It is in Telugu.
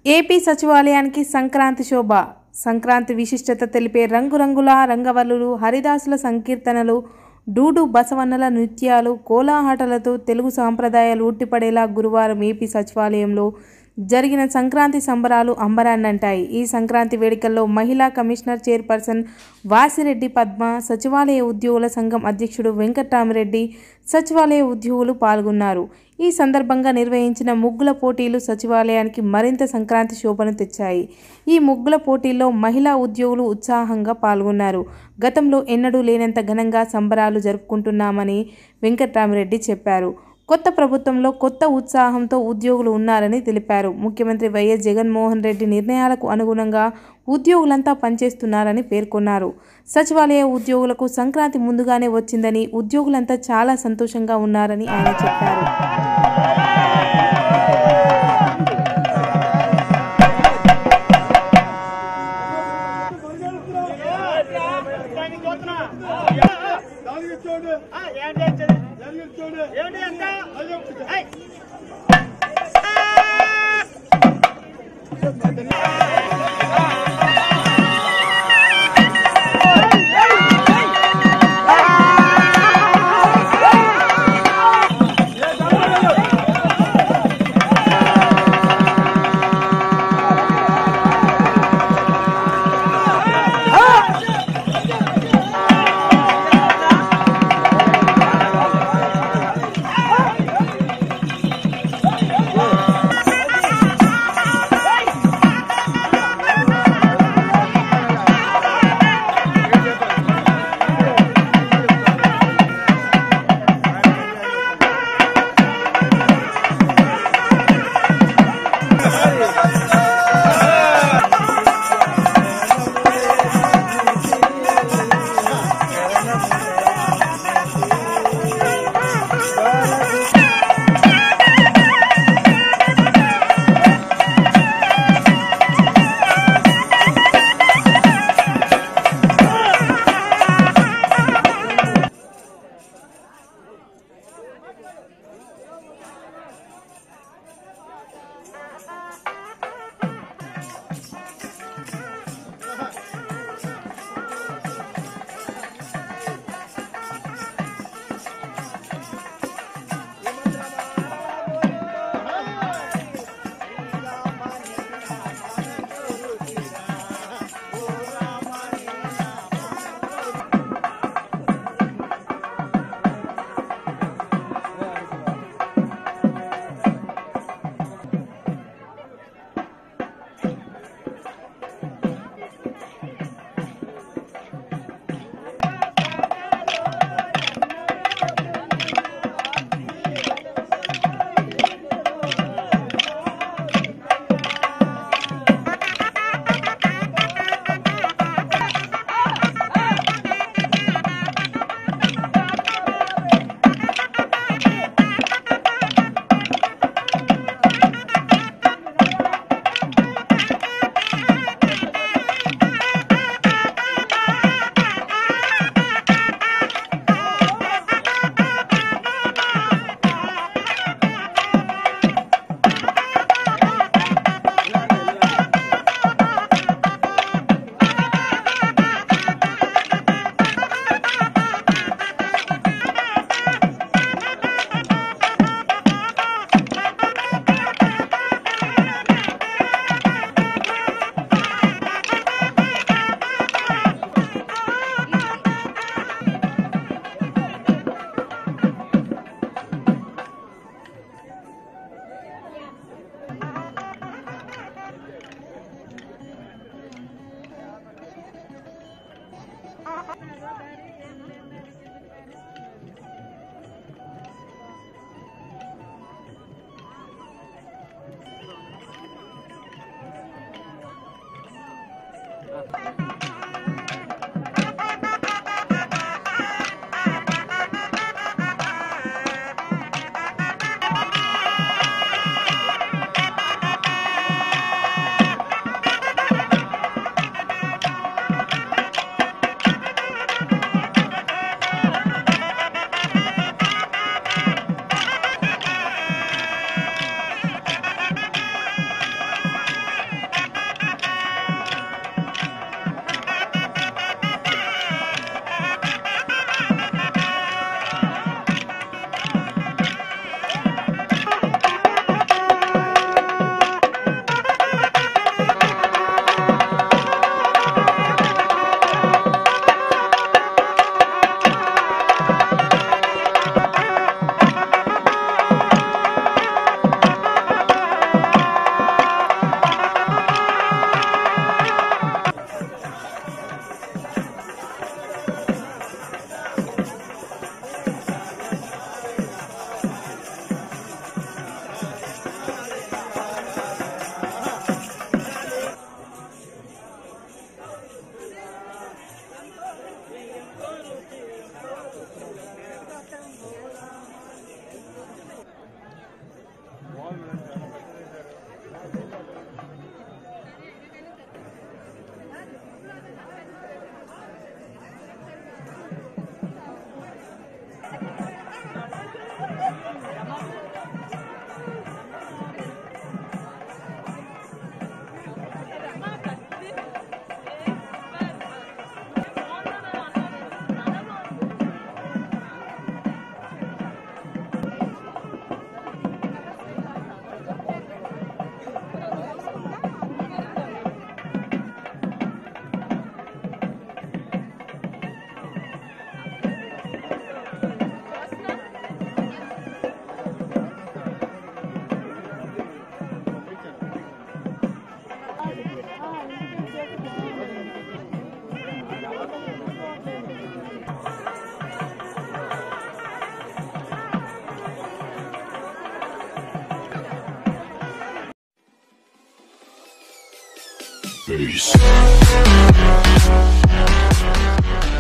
ఏపీ సచివాలయానికి సంక్రాంతి శోభ సంక్రాంతి విశిష్టత తెలిపే రంగురంగుల రంగవల్లులు హరిదాసుల సంకీర్తనలు డూడు బసవన్నల నృత్యాలు కోలాహటలతో తెలుగు సాంప్రదాయాలు ఉట్టిపడేలా గురువారం ఏపీ సచివాలయంలో జరిగిన సంక్రాంతి సంబరాలు అంబరాన్నంటాయి ఈ సంక్రాంతి వేడుకల్లో మహిళా కమిషనర్ చైర్పర్సన్ వాసిరెడ్డి పద్మ సచివాలయ ఉద్యోగుల సంఘం అధ్యక్షుడు వెంకట్రామిరెడ్డి సచివాలయ ఉద్యోగులు పాల్గొన్నారు ఈ సందర్భంగా నిర్వహించిన ముగ్గుల పోటీలు సచివాలయానికి మరింత సంక్రాంతి శోభను తెచ్చాయి ఈ ముగ్గుల పోటీల్లో మహిళా ఉద్యోగులు ఉత్సాహంగా పాల్గొన్నారు గతంలో ఎన్నడూ లేనంత ఘనంగా సంబరాలు జరుపుకుంటున్నామని వెంకట్రామిరెడ్డి చెప్పారు కొత్త ప్రభుత్వంలో కొత్త ఉత్సాహంతో ఉద్యోగులు ఉన్నారని తెలిపారు ముఖ్యమంత్రి వైఎస్ జగన్మోహన్ రెడ్డి నిర్ణయాలకు అనుగుణంగా ఉద్యోగులంతా పనిచేస్తున్నారని పేర్కొన్నారు సచివాలయ ఉద్యోగులకు సంక్రాంతి ముందుగానే వచ్చిందని ఉద్యోగులంతా చాలా సంతోషంగా ఉన్నారని ఆయన చెప్పారు Peace.